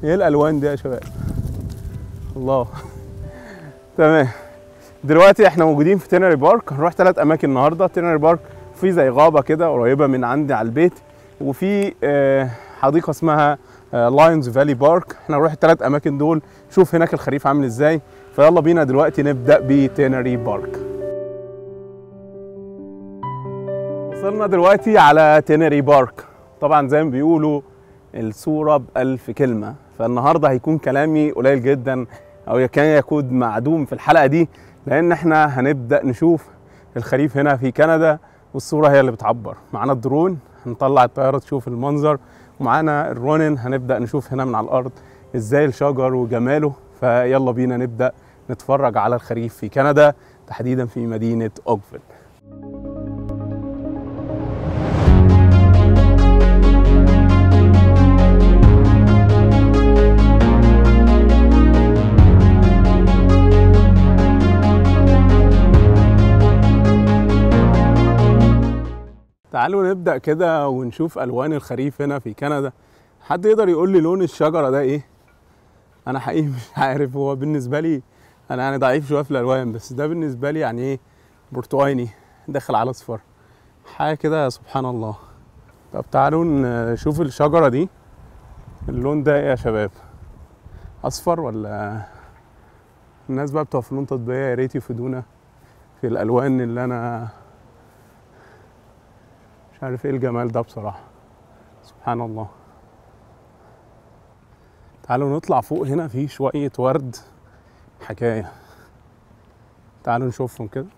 ايه الالوان دي يا شباب الله تمام دلوقتي احنا موجودين في تينري بارك هنروح ثلاث اماكن النهارده تينري بارك في زي غابه كده قريبه من عندي على البيت وفي آه، حديقه اسمها لاينز فالي بارك احنا هنروح الثلاث اماكن دول نشوف هناك الخريف عامل ازاي فيلا بينا دلوقتي نبدا بتينري بارك وصلنا دلوقتي على تينري بارك طبعا زي ما بيقولوا الصورة بألف كلمة فالنهاردة هيكون كلامي قليل جدا أو يكاد يكون معدوم في الحلقة دي لأن احنا هنبدأ نشوف الخريف هنا في كندا والصورة هي اللي بتعبر معانا الدرون هنطلع الطيارة تشوف المنظر ومعانا الرونن هنبدأ نشوف هنا من على الأرض ازاي الشجر وجماله فيلا بينا نبدأ نتفرج على الخريف في كندا تحديدا في مدينة أوكفيل تعالوا نبدأ كده ونشوف ألوان الخريف هنا في كندا حد يقدر يقول لي لون الشجرة ده إيه؟ أنا حقيقي مش عارف هو بالنسبة لي أنا يعني ضعيف شوية في الألوان بس ده بالنسبة لي يعني إيه برتقاني داخل على أصفر حاجة كده سبحان الله طب تعالوا نشوف الشجرة دي اللون ده إيه يا شباب؟ أصفر ولا الناس بقى بتوع فنون تطبيقية يا ريت يفيدونا في الألوان اللي أنا مش عارف ايه الجمال ده بصراحة سبحان الله تعالوا نطلع فوق هنا في شوية ورد حكاية تعالوا نشوفهم كده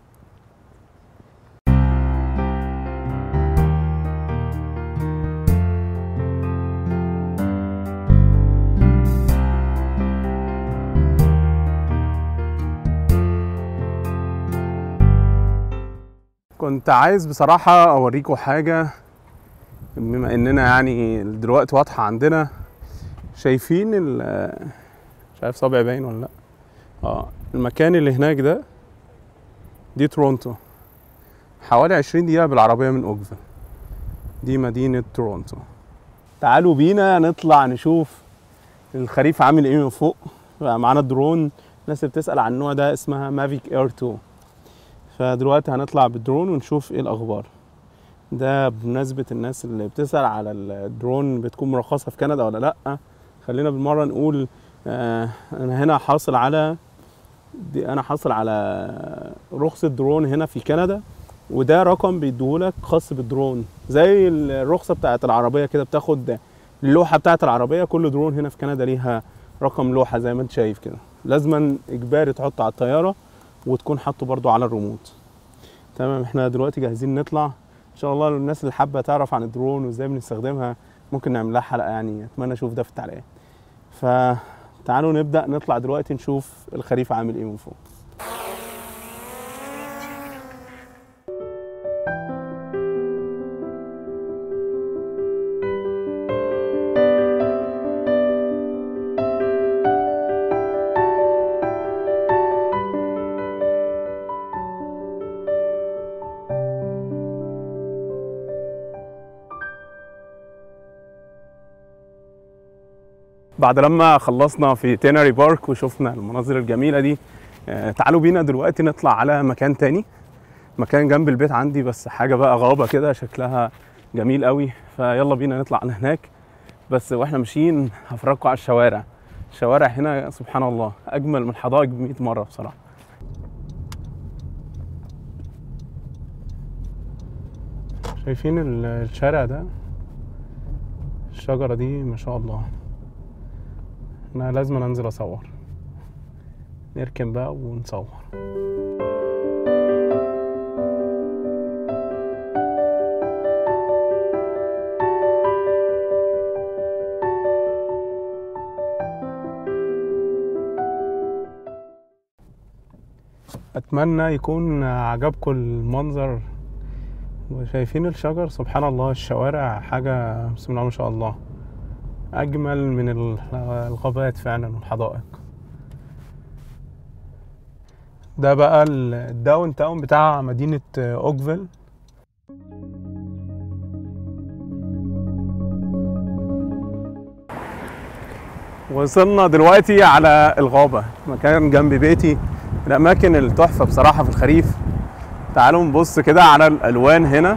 كنت عايز بصراحة أوريكم حاجة بما إننا يعني دلوقتي واضحة عندنا شايفين ال مش عارف صابع باين ولا لأ اه المكان اللي هناك ده دي تورونتو حوالي عشرين دقيقة بالعربية من أوكفيل دي مدينة تورونتو تعالوا بينا نطلع نشوف الخريف عامل ايه من فوق بقى معانا درون الناس اللي بتسأل عن النوع ده اسمها مافيك اير 2 فدلوقتي هنطلع بالدرون ونشوف ايه الاخبار ده بمناسبة الناس اللي بتسأل على الدرون بتكون مرخصة في كندا ولا لأ خلينا بالمرة نقول آه أنا هنا حاصل على دي أنا حاصل على رخصة درون هنا في كندا وده رقم بيديهولك خاص بالدرون زي الرخصة بتاعت العربية كده بتاخد اللوحة بتاعت العربية كل درون هنا في كندا ليها رقم لوحة زي ما انت شايف كده لازما إجباري تحطه على الطيارة وتكون حاطه برضو على الريموت تمام احنا دلوقتي جاهزين نطلع ان شاء الله الناس اللي حابه تعرف عن الدرون وازاي بنستخدمها ممكن نعمل لها حلقه يعني اتمنى اشوف ده في التعليقات فتعالوا نبدا نطلع دلوقتي نشوف الخريف عامل ايه من فوق بعد لما خلصنا في تينري بارك وشفنا المناظر الجميلة دي آه، تعالوا بينا دلوقتي نطلع على مكان تاني مكان جنب البيت عندي بس حاجة بقى غابة كده شكلها جميل قوي فيلا بينا نطلع على هناك بس واحنا ماشيين هفرجكم على الشوارع الشوارع هنا سبحان الله أجمل من الحدائق ب 100 مرة بصراحة شايفين ال- الشارع ده الشجرة دي ما شاء الله انا لازم انزل اصور نركن بقى ونصور اتمنى يكون عجبكم المنظر وشايفين الشجر سبحان الله الشوارع حاجة بسم الله ما شاء الله أجمل من ال- الغابات فعلا والحدائق ده بقى ال- الداون تاون بتاع مدينة أوكفيل وصلنا دلوقتي على الغابة مكان جنب بيتي من الأماكن التحفة بصراحة في الخريف تعالوا نبص كده على الألوان هنا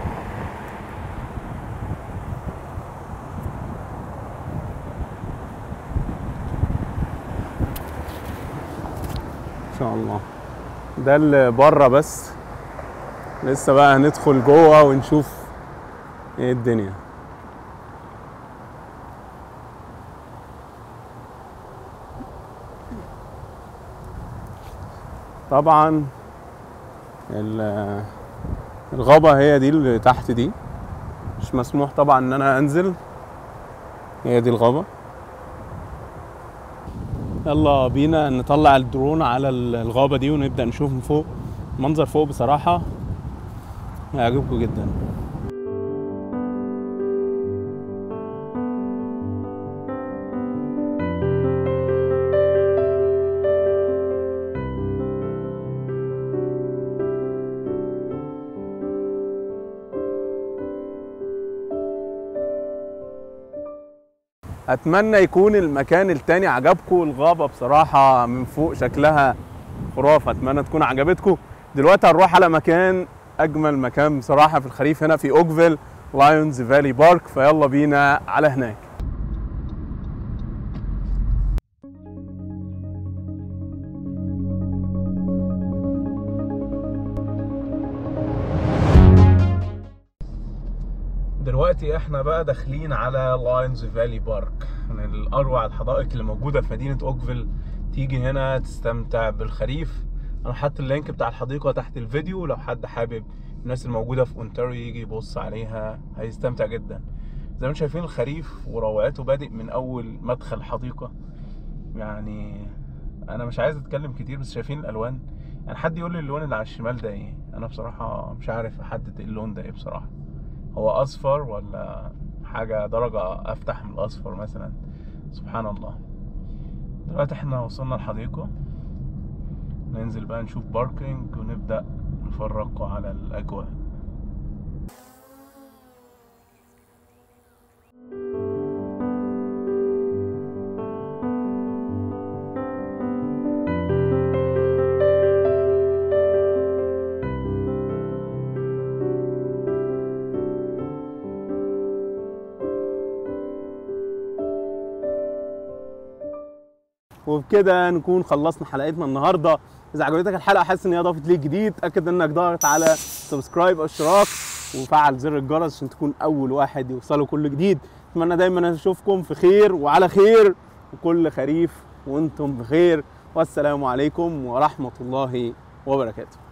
إن شاء الله ده اللي بره بس لسه بقى هندخل جوه ونشوف ايه الدنيا طبعا ال- الغابة هي دي اللي تحت دي مش مسموح طبعا ان انا انزل هي دي الغابة يلا بينا نطلع الدرون على ال- الغابة دي ونبدأ نشوف من فوق المنظر فوق بصراحة هيعجبكم جدا اتمنى يكون المكان التاني عجبكم الغابه بصراحه من فوق شكلها خرافه اتمنى تكون عجبتكم دلوقتي هنروح على مكان اجمل مكان بصراحه في الخريف هنا في اوكفيل لايونز فالي بارك فيلا بينا على هناك دلوقتي احنا بقى داخلين على لاينز فالي بارك من اروع الحدائق اللي موجوده في مدينه اوكفيل تيجي هنا تستمتع بالخريف انا حاطط اللينك بتاع الحديقه تحت الفيديو لو حد حابب الناس الموجوده في اونتاريو يجي يبص عليها هيستمتع جدا زي ما انتم شايفين الخريف وروعته بادئ من اول مدخل الحديقه يعني انا مش عايز اتكلم كتير بس شايفين الالوان يعني حد يقول لي اللون اللي على الشمال ده ايه انا بصراحه مش عارف احدد اللون ده ايه بصراحه هو اصفر ولا حاجه درجه افتح من الاصفر مثلا سبحان الله دلوقتي احنا وصلنا الحديقه ننزل بقى نشوف باركينج ونبدا نفرق على الاجواء وبكده نكون خلصنا حلقتنا النهارده اذا عجبتك الحلقه حاسس ان هي ضافت ليك جديد اتاكد انك ضغط على سبسكرايب او اشتراك وفعل زر الجرس عشان تكون اول واحد يوصله كل جديد اتمنى دايما اشوفكم في خير وعلى خير وكل خريف وانتم بخير والسلام عليكم ورحمه الله وبركاته